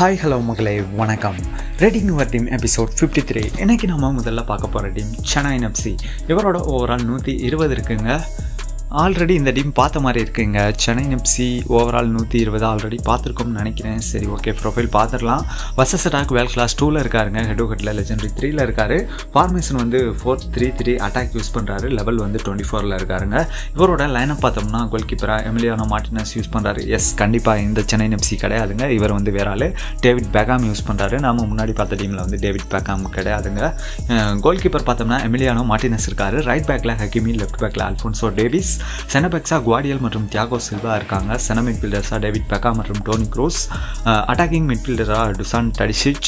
hi hello மகளே வணக்கம் ready நியூவர் டீம் எபிசோட் ஃபிஃப்டி த்ரீ இன்னைக்கு நம்ம முதல்ல பார்க்க போகிற டீம் சென்னை எஃப்சி இவரோட ஓவரால் நூற்றி இருபது இருக்குங்க ஆல்ரெடி இந்த டீம் பார்த்த மாதிரி இருக்குங்க சென்னை எஃப்சி ஓவரால் நூற்றி இருபது ஆல்ரெடி பார்த்துருக்கோம்னு நினைக்கிறேன் சரி ஓகே ப்ரொஃபைல் பார்த்துடலாம் வசஸ் அட்டாக் வேல் கிளாஸ் டூவில் இருக்காருங்க ஹெட் ஹெட்டில் லெஜெண்டரி த்ரீல இருக்காரு ஃபார்மேஷன் வந்து four three three attack use பண்ணுறாரு லெவல் வந்து டுவெண்ட்டி ஃபோரில் இருக்காருங்க இவரோட லைனப் பார்த்தோம்னா கோல் கீப்பராக எமிலியானோ மார்டினஸ் யூஸ் பண்ணுறாரு எஸ் கண்டிப்பாக இந்த சென்னை எஃப்சி கிடையாதுங்க இவர் வந்து வேற ஆள் டேவிட் பேகாம் யூஸ் பண்ணுறாரு நாம முன்னாடி பார்த்த டீமில் வந்து டேவிட் பேகாம் கிடையாதுங்க கோல் கீப்பர் பார்த்தோம்னா எமிலியானோ மார்டினஸ் இருக்காரு ரைட் பேக்கில் ஹக்கிமி லெஃப்ட் பேக்கில் அல்ஃபோன்சோ டேவிஸ் செனபெக்ஸா குவாடியல் மற்றும் தியாகோ சில்வா இருக்காங்க சென மிட்ஃபீல்டர்ஸாக டேவிட் பெக்கா மற்றும் டோனி க்ரூஸ் அட்டாக்கிங் மிட்ஃபீல்டராக டுசான் டடிஷிச்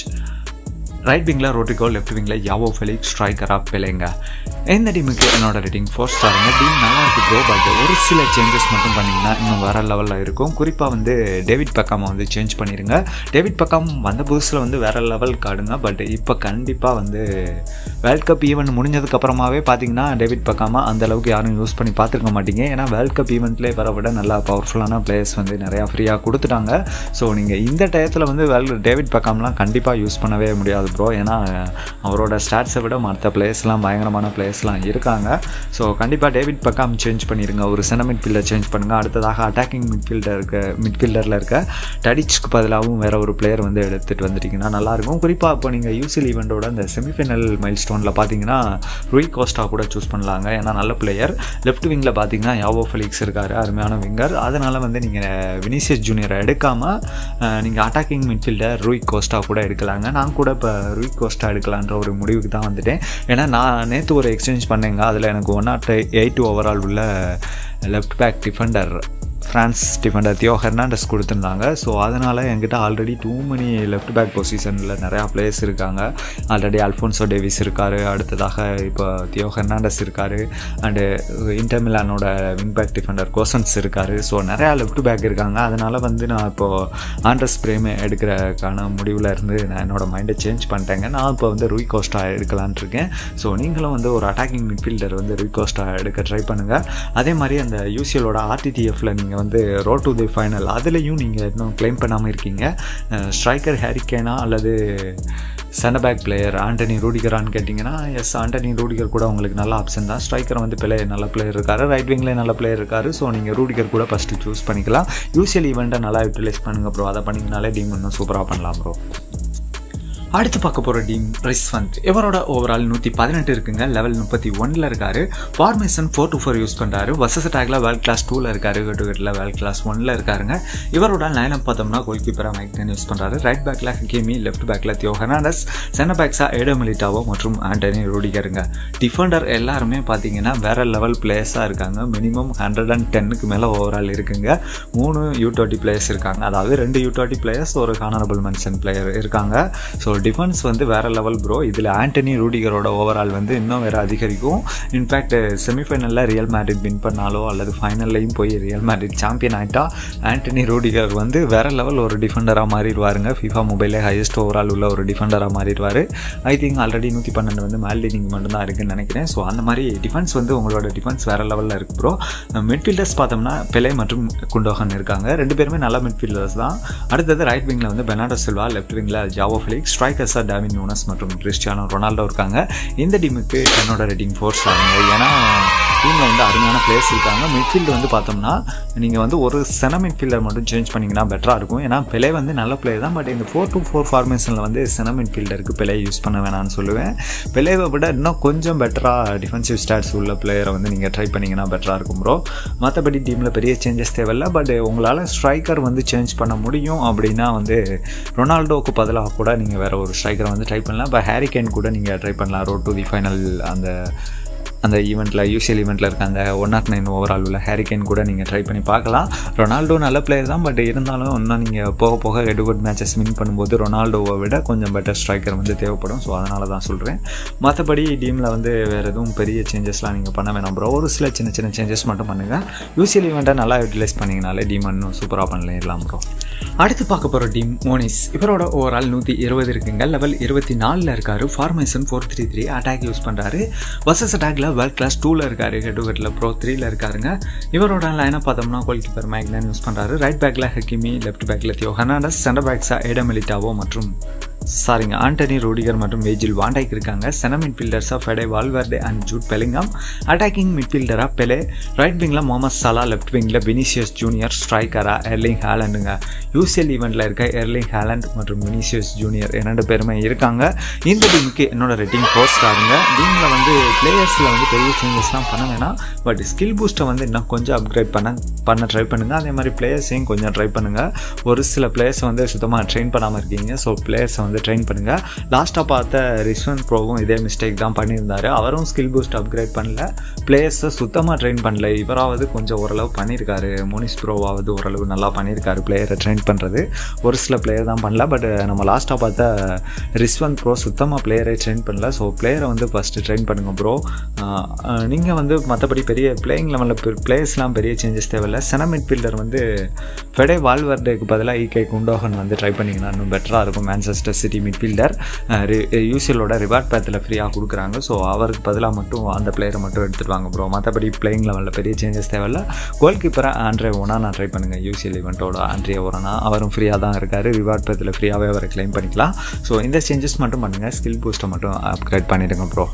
ரைட் விங்கில் ரோட்ரிகோ லெஃப்ட் விங்கில் யாவோ ஃபெலிக் ஸ்ட்ரைக்கராக பிள்ளைங்க இந்த டீமுக்கு என்னோட ரேட்டிங் ஃபோர் ஸ்டாருங்க டீம் நல்லா இருக்கு ப்ரோ பட் ஒரு சில சேஞ்சஸ் மட்டும் பண்ணிங்கன்னா இன்னும் வேறு லெவலில் இருக்கும் குறிப்பாக வந்து டேவிட் பக்காமை வந்து சேஞ்ச் பண்ணிடுங்க டேவிட் பக்காம் வந்த புதுசில் வந்து வேறு லெவல் காடுங்க பட் இப்போ கண்டிப்பாக வந்து வேர்ல்ட் கப் ஈவெண்ட் முடிஞ்சதுக்கப்புறமாவே பார்த்தீங்கன்னா டேவிட் பக்காமா அந்த அளவுக்கு யாரும் யூஸ் பண்ணி பார்த்துருக்க மாட்டீங்க ஏன்னா வேர்ல்ட் கப் ஈவெண்ட்லேயே வர விட நல்லா பவர்ஃபுல்லான பிளேயர்ஸ் வந்து நிறையா ஃப்ரீயாக கொடுத்துட்டாங்க ஸோ நீங்கள் இந்த டயத்தில் வந்து வேர்ல்டு டேவிட் பக்காம்லாம் கண்டிப்பாக யூஸ் பண்ணவே முடியாது ப்ரோ ஏன்னா அவரோட ஸ்டாட்ஸை விட மற்ற பிளேயர்ஸ்லாம் பயங்கரமான பிளேயர்ஸ்லாம் இருக்காங்க ஸோ கண்டிப்பாக டேவிட் பக்காம் சேஞ்ச் பண்ணிடுங்க ஒரு சென மிட்ஃபீல்டர் சேஞ்ச் பண்ணுங்கள் அடுத்ததாக அட்டாக்கிங் மிட்ஃபீல்டர் இருக்க மிட்ஃபீல்டரில் இருக்க டடிச்சுக்கு பதிலாகவும் வேற ஒரு பிளேயர் வந்து எடுத்துகிட்டு வந்துட்டிங்கன்னா நல்லாயிருக்கும் குறிப்பாக இப்போ நீங்கள் யூசிஎல் ஈவெண்ட்டோட அந்த செமிஃபைனல் மைல் ஸ்டோனில் பார்த்தீங்கன்னா ரூய் கோஸ்டா கூட சூஸ் பண்ணலாங்க ஏன்னா நல்ல பிளேயர் லெஃப்ட் விங்கில் பார்த்தீங்கன்னா யாவோ ஃபெலிக்ஸ் இருக்கார் அருமையான விங்கர் அதனால் வந்து நீங்கள் வினிசியஸ் ஜூனியரை எடுக்காமல் நீங்கள் அட்டாக்கிங் மிட்ஃபீல்டர் ரூய் கோஸ்டா கூட எடுக்கலாங்க நான் கூட இப்போ ரூய் கோஸ்டா எடுக்கலான்ற ஒரு முடிவுக்கு தான் வந்துட்டேன் ஏன்னா நான் நேற்று ஒரு எக்ஸ்சேஞ்ச் பண்ணேங்க அதில் எனக்கு ஒன் நாட் எயிட் ஓவரால் உள்ள left back defender France defender Theo Hernandez கொடுத்துருந்தாங்க ஸோ அதனால் என்கிட்ட already too many left back பொசிஷனில் நிறையா பிளேயர்ஸ் இருக்காங்க ஆல்ரெடி அல்ஃபோன்சோ டேவிஸ் இருக்கார் அடுத்ததாக இப்போ தியோ ஹெர்னாண்டஸ் இருக்கார் அண்டு இன்டர்மிலானோட விங் பேக் டிஃபெண்டர் கோசன்ஸ் இருக்கார் ஸோ நிறையா லெஃப்ட் பேக் இருக்காங்க அதனால் வந்து நான் இப்போது ஆண்ட்ரஸ் பிரேமே எடுக்கிறக்கான முடிவில் இருந்து நான் என்னோடய மைண்டை சேஞ்ச் பண்ணிட்டேங்க நான் இப்போ வந்து ரூய் கோஸ்டா எடுக்கலான் இருக்கேன் ஸோ நீங்களும் வந்து ஒரு அட்டாக்கிங் மிட்ஃபீல்டர் வந்து ரூய் கோஸ்டா எடுக்க ட்ரை பண்ணுங்கள் அதே மாதிரி அந்த யூசிஎலோட ஆர்டிடிஎஃப்பில் நீங்கள் நீங்கள் வந்து ரோட் டு தி ஃபைனல் அதுலேயும் நீங்கள் இன்னும் கிளைம் பண்ணாமல் இருக்கீங்க ஸ்ட்ரைக்கர் ஹேரிக்கேனா அல்லது சென்டர் பிளேயர் ஆண்டனி ரூடிகரான்னு கேட்டிங்கன்னா எஸ் ஆண்டனி ரூடிகர் கூட உங்களுக்கு நல்ல ஆப்ஷன் தான் ஸ்ட்ரைக்கர் வந்து பிளேயர் நல்ல பிளேயர் இருக்கார் ரைட் விங்லேயே நல்ல பிளேயர் இருக்கார் ஸோ நீங்கள் ரூடிகர் கூட ஃபஸ்ட்டு சூஸ் பண்ணிக்கலாம் யூசிஎல் ஈவெண்ட்டை நல்லா யூட்டிலைஸ் பண்ணுங்கள் ப்ரோ அதை பண்ணிங்கனாலே டீம் இன்னும் சூப்பராக பண்ணலாம் ப்ரோ அடுத்து பார்க்க போகிற டீம் ரிஸ்வந்த் இவரோட ஓவரால் நூற்றி பதினெட்டு இருக்குங்க லெவல் முப்பத்தி ஒன்றில் இருக்காரு formation four two four use பண்ணுறாரு வசஸ் அட்டாக்ல வேர்ல்ட் கிளாஸ் டூவில் இருக்காரு கட்டுக்கட்டில் வேர்ல்ட் கிளாஸ் ஒனில் இருக்காருங்க இவரோட லைனப் பார்த்தோம்னா கோல் கீப்பராக மைக்டன் யூஸ் பண்ணுறாரு ரைட் பேக்கில் ஹக்கேமி லெஃப்ட் பேக்கில் தியோ ஹெர்னாண்டஸ் சென்டர் பேக்ஸாக ஏடோ மிலிட்டாவோ மற்றும் ஆண்டனி ரூடிகருங்க டிஃபெண்டர் எல்லாருமே பார்த்தீங்கன்னா வேற லெவல் பிளேயர்ஸாக இருக்காங்க மினிமம் ஹண்ட்ரட் அண்ட் டென்னுக்கு மேலே ஓவரால் இருக்குங்க மூணு யூ டுவெண்ட்டி பிளேயர்ஸ் இருக்காங்க அதாவது ரெண்டு யூ டுவெண்ட்டி பிளேயர்ஸ் ஒரு கானரபிள் மென்ஷன் பிளேயர் இருக்காங்க ஸோ டிஃபென்ஸ் வந்து வேறு லெவல் ப்ரோ இதில் ஆண்டனி ரூடிகரோட ஓவரால் வந்து இன்னும் வேறு அதிகரிக்கும் இன்ஃபேக்ட் செமிஃபைனலில் ரியல் மேட்ரிட் வின் பண்ணாலோ அல்லது ஃபைனல்லையும் போய் ரியல் மேட்ரிட் சாம்பியன் ஆகிட்டா ஆண்டனி ரூடிகர் வந்து வேறு லெவல் ஒரு டிஃபெண்டராக மாறிடுவாருங்க ஃபிஃபா மொபைலே ஹையஸ்ட் ஓவரால் உள்ள ஒரு டிஃபெண்டராக மாறிடுவார் ஐ திங்க் ஆல்ரெடி நூற்றி பன்னெண்டு வந்து மேல்டினிங் மட்டும்தான் இருக்குன்னு நினைக்கிறேன் ஸோ அந்த மாதிரி டிஃபென்ஸ் வந்து உங்களோட டிஃபென்ஸ் வேறு லெவலில் இருக்குது ப்ரோ மிட்ஃபீல்டர்ஸ் பார்த்தோம்னா பெலே மற்றும் குண்டோகன் இருக்காங்க ரெண்டு பேருமே நல்ல மிட்ஃபீல்டர்ஸ் தான் அடுத்தது ரைட் விங்கில் வந்து பெனாடோ சில்வா லெஃப்ட் விங்கில் ஜாவோ ஃபிலிக் ஸ்ட்ரைக்கர்ஸாக டாவின் யூனஸ் மற்றும் கிறிஸ்டியானோ ரொனால்டோ இருக்காங்க இந்த டீமுக்கு என்னோட ரேட்டிங் ஃபோர்ஸ் ஆகுங்க ஏன்னா டீமில் வந்து அருமையான பிளேயர்ஸ் இருக்காங்க மிட்ஃபீல்டு வந்து பார்த்தோம்னா நீங்கள் வந்து ஒரு சென மிட்ஃபீல்டர் மட்டும் சேஞ்ச் பண்ணிங்கன்னா பெட்டராக இருக்கும் ஏன்னா பிளே வந்து நல்ல பிளே தான் பட் இந்த ஃபோர் டு ஃபோர் ஃபார்மேஷனில் வந்து சென மிட்ஃபீல்டருக்கு பிளே யூஸ் பண்ண வேணாம்னு சொல்லுவேன் பிளேவை விட இன்னும் கொஞ்சம் பெட்டராக டிஃபென்சிவ் ஸ்டாட்ஸ் உள்ள பிளேயரை வந்து நீங்கள் ட்ரை பண்ணிங்கன்னா பெட்டராக இருக்கும் ப்ரோ மற்றபடி டீமில் பெரிய சேஞ்சஸ் தேவையில்லை பட் உங்களால் ஸ்ட்ரைக்கர் வந்து சேஞ்ச் பண்ண முடியும் அப்படின்னா வந்து ரொனால்டோவுக்கு பதிலாக கூட நீங்கள் வேறு ஒரு ஸ்ட்ரைக்கரை வந்து ட்ரை பண்ணலாம் இப்போ ஹேரிகேன் கூட நீங்கள் ட்ரை பண்ணலாம் ரோட் டு தி ஃபைனல் அந்த அந்த ஈவெண்ட்டில் யூசிஎல் ஈவெண்ட்டில் இருக்க அந்த ஒன் நாட் நைன் ஓவரால் உள்ள ஹேரிகேன் கூட நீங்கள் ட்ரை பண்ணி பார்க்கலாம் ரொனால்டோ நல்ல பிளேயர் தான் பட் இருந்தாலும் இன்னும் நீங்கள் போக போக எடுகுட் மேட்சஸ் வின் பண்ணும்போது ரொனால்டோவை விட கொஞ்சம் பெட்டர் ஸ்ட்ரைக்கர் வந்து தேவைப்படும் ஸோ அதனால தான் சொல்கிறேன் மற்றபடி டீமில் வந்து வேறு எதுவும் பெரிய சேஞ்சஸ்லாம் நீங்கள் பண்ண வேணாம் ப்ரோ ஒரு சில சின்ன சின்ன சேஞ்சஸ் மட்டும் பண்ணுங்கள் யூசிஎல் ஈவெண்ட்டை நல்லா யூட்டிலைஸ் பண்ணிங்கனாலே டீம் இன்னும் சூப்பராக பண்ணலாம் ப்ரோ அடுத்து பார்க்க போகிற டீம் மோனிஸ் இவரோட ஓவரால் நூற்றி இருபது இருக்குங்க லெவல் இருபத்தி நாலில் இருக்கார் formation four three three attack use பண்ணுறாரு வர்சஸ் அட்டாக்ல வேர்ல்ட் கிளாஸ் டூவில் இருக்காரு ஹெட் டு ஹெட்டில் ப்ரோ த்ரீல இருக்காருங்க இவரோட லைனை பார்த்தோம்னா கோல் கீப்பர் மேக்னன் யூஸ் பண்ணுறாரு ரைட் பேக்கில் ஹக்கிமி லெஃப்ட் பேக்கில் தியோ ஹெர்னாண்டஸ் சென்டர் பேக்ஸாக ஏடம் எலிட்டாவோ மற்றும் சாரிங்க ஆண்டனி ரோடிகர் மற்றும் வேஜில் வாண்டாய்க் இருக்காங்க சென மிட்ஃபீல்டர்ஸாக Fede Valverde and Jude Bellingham attacking மிட்ஃபீல்டராக பெலே ரைட் விங்கில் முகமது சலா லெஃப்ட் விங்கில் வினிசியஸ் ஜூனியர் ஸ்ட்ரைக்கராக எர்லிங் ஹேலண்டுங்க யூசிஎல் ஈவெண்ட்டில் இருக்க எர்லிங் ஹேலண்ட் மற்றும் வினிசியஸ் ஜூனியர் இரண்டு பேருமே இருக்காங்க இந்த டீமுக்கு என்னோட ரேட்டிங் ஃபோர் ஸ்டாருங்க டீமில் வந்து பிளேயர்ஸில் வந்து பெரிய சேஞ்சஸ்லாம் பண்ண வேணாம் பட் ஸ்கில் பூஸ்ட்டை வந்து இன்னும் கொஞ்சம் அப்கிரேட் பண்ண பண்ண ட்ரை பண்ணுங்கள் அதே மாதிரி பிளேயர்ஸையும் கொஞ்சம் ட்ரை பண்ணுங்கள் ஒரு சில பிளேயர்ஸ் வந்து சுத்தமாக ட்ரெயின் பண்ணாமல் இருக்கீங்க ஸோ பிளேயர்ஸை வந்து ட்ரெயின் பண்ணுங்கள் லாஸ்ட்டாக பார்த்த ரிஸ்வன் ப்ரோவும் இதே மிஸ்டேக் தான் பண்ணியிருந்தாரு அவரும் ஸ்கில் பூஸ்ட் அப்கிரேட் பண்ணல பிளேயர்ஸை சுத்தமாக ட்ரெயின் பண்ணல இவராவது கொஞ்சம் ஓரளவு பண்ணியிருக்காரு மோனிஸ் ப்ரோவாவது ஓரளவு நல்லா பண்ணியிருக்காரு பிளேயரை ட்ரெயின் பண்ணுறது ஒரு சில பிளேயர் தான் பண்ணல பட் நம்ம லாஸ்ட்டாக பார்த்த ரிஸ்வந்த் ப்ரோ சுத்தமாக பிளேயரை ட்ரெயின் பண்ணல ஸோ பிளேயரை வந்து ஃபஸ்ட்டு ட்ரெயின் பண்ணுங்கள் ப்ரோ நீங்கள் வந்து மற்றபடி பெரிய பிளேயிங் லெவலில் பிளேயர்ஸ்லாம் பெரிய சேஞ்சஸ் தேவையில்லை சென மிட்ஃபீல்டர் வந்து ஃபெடே வால்வர்டேக்கு பதிலாக ஈகே குண்டோகன் வந்து ட்ரை பண்ணிங்கன்னா இன்னும் பெட்டராக இருக்கும் மேன்செஸ்டர் சிட்டி மிட்ஃபீல்டர் யூசிஎலோட ரிவார்ட் பேத்தில் ஃப்ரீயாக கொடுக்குறாங்க ஸோ அவருக்கு பதிலாக மட்டும் அந்த பிளேயரை மட்டும் எடுத்துகிட்டு வாங்க ப்ரோ மற்றபடி பிளேயிங் லெவலில் பெரிய சேஞ்சஸ் தேவையில்ல கோல் கீப்பராக ஆண்ட்ரே ஒனானா ட்ரை பண்ணுங்கள் யூசிஎல் இவெண்ட்டோட ஆண்ட்ரே ஒனானா அவரும் ஃப்ரீயாக தான் இருக்கார் ரிவார்ட் பேத்தில் ஃப்ரீயாகவே அவரை கிளைம் பண்ணிக்கலாம் ஸோ இந்த சேஞ்சஸ் மட்டும் பண்ணுங்கள் ஸ்கில் பூஸ்ட்டை மட்டும் அப்கிரேட் பண்ணிவிடுங்க ப்ரோ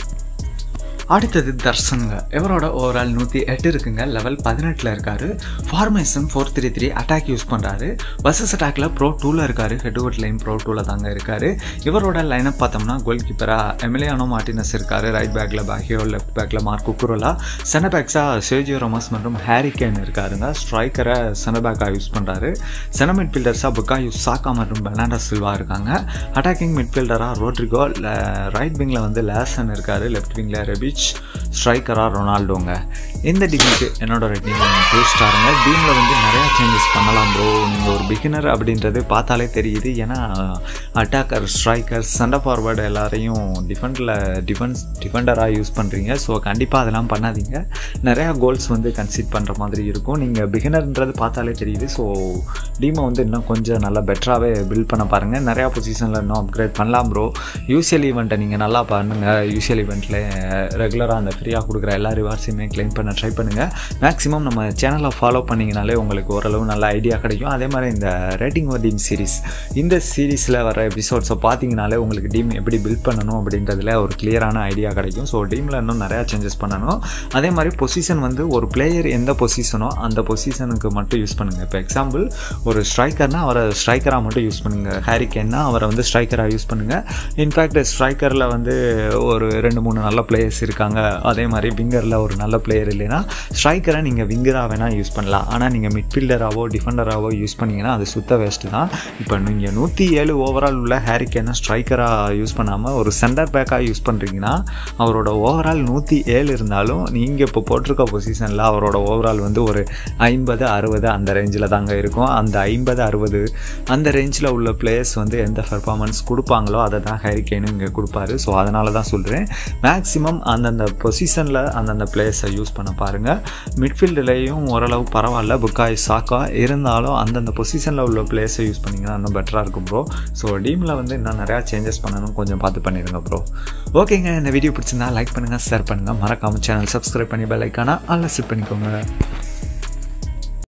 அடுத்தது தர்சனுங்க இவரோட ஓவரால் நூற்றி எட்டு இருக்குங்க லெவல் பதினெட்டில் இருக்கார் formation four three three attack use பண்ணுறாரு வர்சஸ் அட்டாக்ல ப்ரோ டூவில் இருக்கார் ஹெட்வுட் லைன் ப்ரோ டூவில் தாங்க இருக்கார் இவரோட லைனப் பார்த்தோம்னா கோல் கீப்பராக எமிலியானோ மார்டினஸ் இருக்கார் ரைட் பேக்கில் பேக்கியோ லெஃப்ட் பேக்கில் மார்க் குக்குரோலா சென பேக்ஸாக சேஜியோ ரொமஸ் மற்றும் ஹாரி கேன் இருக்காருங்க ஸ்ட்ரைக்கரை சென பேக்காக யூஸ் பண்ணுறாரு சென மிட்ஃபீல்டர்ஸாக புக்காயு சாக்கா மற்றும் பெர்னாண்டா சில்வா இருக்காங்க அட்டாக்கிங் மிட்ஃபீல்டராக ரோட்ரிகோ ரைட் விங்கில் வந்து லேசன் இருக்கார் லெஃப்ட் விங்கில் ரெபிச் ஸ்ட்ரைக்கராக ரொனால்டோங்க இந்த டீமுக்கு என்னோட ரேட்டிங் டூ ஸ்டாருங்க டீமில் வந்து நிறையா சேஞ்சஸ் பண்ணலாம் ப்ரோ நீங்கள் ஒரு பிகினர் அப்படின்றது பார்த்தாலே தெரியுது ஏன்னா அட்டாக்கர் ஸ்ட்ரைக்கர் சண்டை ஃபார்வர்டு எல்லாரையும் டிஃபெண்டில் டிஃபென்ஸ் டிஃபெண்டராக யூஸ் பண்ணுறீங்க ஸோ கண்டிப்பாக அதெல்லாம் பண்ணாதீங்க நிறையா கோல்ஸ் வந்து கன்சிட் பண்ணுற மாதிரி இருக்கும் நீங்கள் பிகினர்ன்றது பார்த்தாலே தெரியுது ஸோ டீமை வந்து இன்னும் கொஞ்சம் நல்லா பெட்டராகவே பில்ட் பண்ண பாருங்கள் நிறையா பொசிஷனில் இன்னும் அப்கிரேட் பண்ணலாம் ப்ரோ யூசிஎல் ஈவெண்ட்டை நீங்கள் நல்லா பண்ணுங்கள் யூசிஎல் ஈவெண்ட்டில் ரெகுலராக அந்த ஃப்ரீயாக கொடுக்குற எல்லா ரிவார்ட்ஸையுமே கிளைம் பண்ண ட்ரை பண்ணுங்கள் மேக்ஸிமம் நம்ம சேனலை ஃபாலோ பண்ணிங்கனாலே உங்களுக்கு ஓரளவு நல்ல ஐடியா கிடைக்கும் அதே மாதிரி இந்த ரேட்டிங் ஒரு டீம் சீரிஸ் இந்த சீரீஸில் வர எபிசோட்ஸை பார்த்தீங்கனாலே உங்களுக்கு டீம் எப்படி பில்ட் பண்ணணும் அப்படின்றதுல ஒரு கிளியரான ஐடியா கிடைக்கும் ஸோ டீமில் இன்னும் நிறையா சேஞ்சஸ் பண்ணணும் அதே மாதிரி பொசிஷன் வந்து ஒரு பிளேயர் எந்த பொசிஷனோ அந்த பொசிஷனுக்கு மட்டும் யூஸ் பண்ணுங்கள் இப்போ எக்ஸாம்பிள் ஒரு ஸ்ட்ரைக்கர்னால் அவரை ஸ்ட்ரைக்கராக மட்டும் யூஸ் பண்ணுங்கள் ஹேரிக்கேன்னா அவரை வந்து ஸ்ட்ரைக்கராக யூஸ் பண்ணுங்கள் இன்ஃபேக்ட் ஸ்ட்ரைக்கரில் வந்து ஒரு ரெண்டு மூணு நல்ல பிளேயர்ஸ் இருக்காங்க அதே மாதிரி விங்கரில் ஒரு நல்ல பிளேயர் இல்லைன்னா ஸ்ட்ரைக்கரை நீங்கள் விங்கராக வேணால் யூஸ் பண்ணலாம் ஆனால் நீங்கள் மிட்ஃபீல்டராகவோ டிஃபெண்டராகவோ யூஸ் பண்ணிங்கன்னா அது சுத்த வேஸ்ட்டு தான் இப்போ நீங்கள் நூற்றி ஏழு ஓவரால் உள்ள ஹேரிக்கேனை ஸ்ட்ரைக்கராக யூஸ் பண்ணாமல் ஒரு சென்டர் பேக்காக யூஸ் பண்ணுறீங்கன்னா அவரோட ஓவரால் நூற்றி ஏழு இருந்தாலும் நீங்கள் இப்போ போட்டிருக்க பொசிஷனில் அவரோட ஓவரால் வந்து ஒரு ஐம்பது அறுபது அந்த ரேஞ்சில் தாங்க இருக்கும் அந்த ஐம்பது அறுபது அந்த ரேஞ்சில் உள்ள பிளேயர்ஸ் வந்து எந்த பர்ஃபார்மன்ஸ் கொடுப்பாங்களோ அதை தான் ஹேரிக்கேனு இங்கே கொடுப்பாரு ஸோ அதனால தான் சொல்கிறேன் மேக்ஸிமம் அந்தந்த பொசிஷனில் அந்தந்த பிளேயர்ஸை யூஸ் பண்ண பாருங்கள் மிட்ஃபீல்டுலேயும் ஓரளவு பரவாயில்ல புக்காய் சாக்கா இருந்தாலும் அந்தந்த பொசிஷனில் உள்ள பிளேயர்ஸை யூஸ் பண்ணிங்கன்னா இன்னும் பெட்டராக இருக்கும் ப்ரோ ஸோ டீமில் வந்து இன்னும் நிறையா சேஞ்சஸ் பண்ணணும் கொஞ்சம் பார்த்து பண்ணிடுங்க ப்ரோ ஓகேங்க இந்த வீடியோ பிடிச்சிருந்தா லைக் பண்ணுங்கள் ஷேர் பண்ணுங்கள் மறக்காமல் சேனல் சப்ஸ்கிரைப் பண்ணி பெல் ஐக்கானா அல்ல செட் பண்ணிக்கோங்க